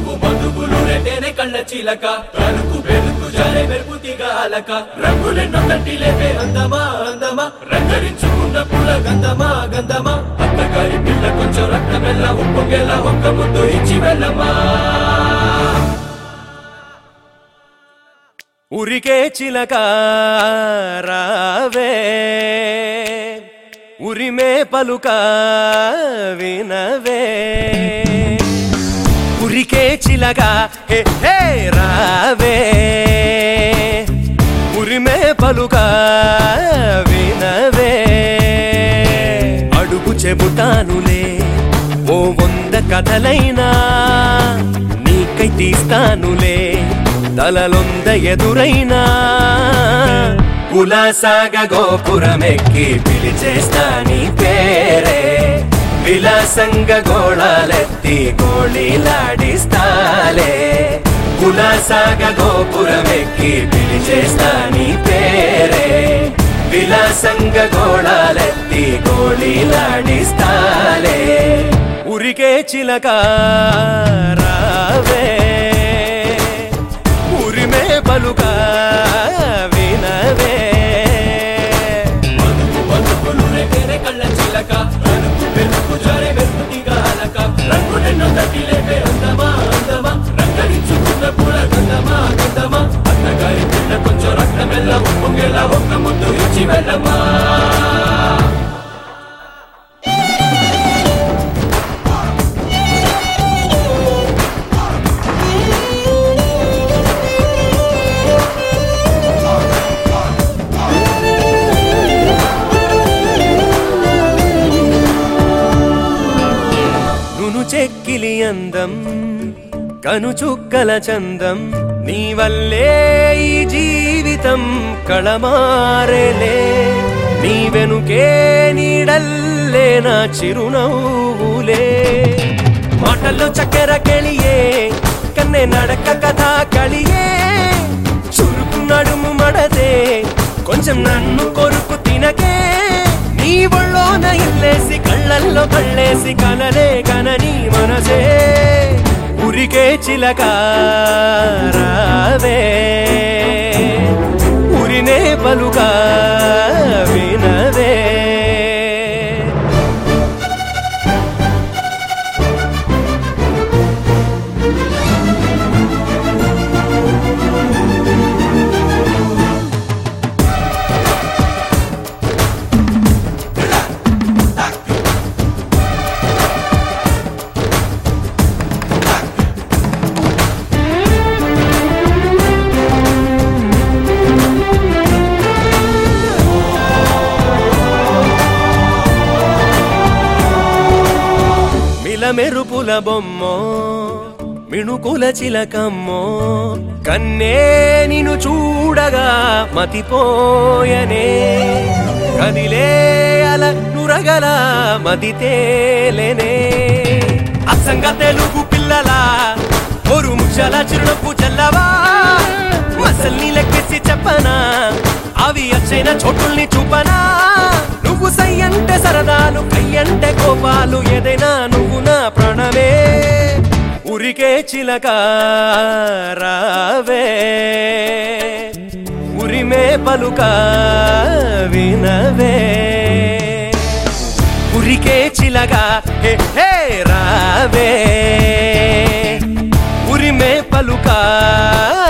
మధుపు మధుపులు రెటేనే కళ్ళ చిలక తలుపు వెలుగు జారే మెరుపు తీగాలక రంగులెన్నో తట్టి లేపే అందమా అందమా రంగరించుకున్న పూల గంధమా గంధమా అత్తగారి పిల్ల కొంచెం రక్తమెల్ల ఉప్పొంగేలా ఒక్క ముద్దు ఇచ్చి వెళ్ళమ్మా ఉరికే చిలక రావే ఉరిమే పలుక వినవే ఉరికే చిలక హే హే రావే ఉరిమే పలుక వినవే అడుగు చెబుతానులే ఓ వంద కథలైనా నీకై తీస్తానులే తలలొంద ఎదురైనా కులాసాగ గోపురమెక్కి పిలిచేస్తా నీ పేరే విలాసంగ గోళాలెత్తి గోళీలాడిస్తాలే కులాసాగ గోపురమెక్కి పిలిచేస్తా నీ పేరే విలాసంగ గోళాలెత్తి గోళీలాడిస్తాలే ఉరికే చిలక రావే ఉరిమే పలుక వినవే మధుపు మధుపులు రెటేనే కళ్ళ చిలక తలుపు వెలుగు జారే మెరుపు తీగాలక రంగులెన్నో తట్టి లేపే అందమా అందమా రంగరించుకున్న పూల గంధమా గంధమా అత్తగారి పిల్ల కొంచెం రక్తమెల్ల ఉప్పొంగేలా ఒక్క ముద్దు ఇచ్చి వెళ్ళమ్మా నును చెక్కిలి అందం కను చుక్కల చందం నీ వల్లే ఈ జీవితం కళమారేలే నీ వెనుకే నీడల్లే నా చిరునవ్వులే మాటల్లో చక్కెర కెళియే కన్నె నడక కథ కలియే చురుకు నడుము మడదే కొంచెం నన్ను కొరుకు తినకే నీ ఒళ్ళోన ఇల్లేసి కళ్ళల్లో కళ్ళేసి కనలే కనని మనసే ఉరికే చిలక రావే ఉరినే పలుక వినవే మిలమెరుపుల బొమ్మో మిణుకుల చిలకమ్మో కన్నే నిన్ను చూడగా మతిపోయనే కదిలే అల నురగల మది తేలెనే అసంగ తెలుగు పిల్లల ఒరు ముచ్చల చిరునవ్వు చల్లవా మసల్ని లెక్కేసి చెప్పనా అవి అచ్చైన చోటుల్ని చూపనా నువ్వు సై అంటే సరదాలు కై అంటే కోపాలు ఏదైనా నువ్వు నా ప్రాణమే ఉరికే చిలక రావే ఉరిమే పలుక వినవే ఉరికే చిలక హే హే రావే ఉరిమే పలుక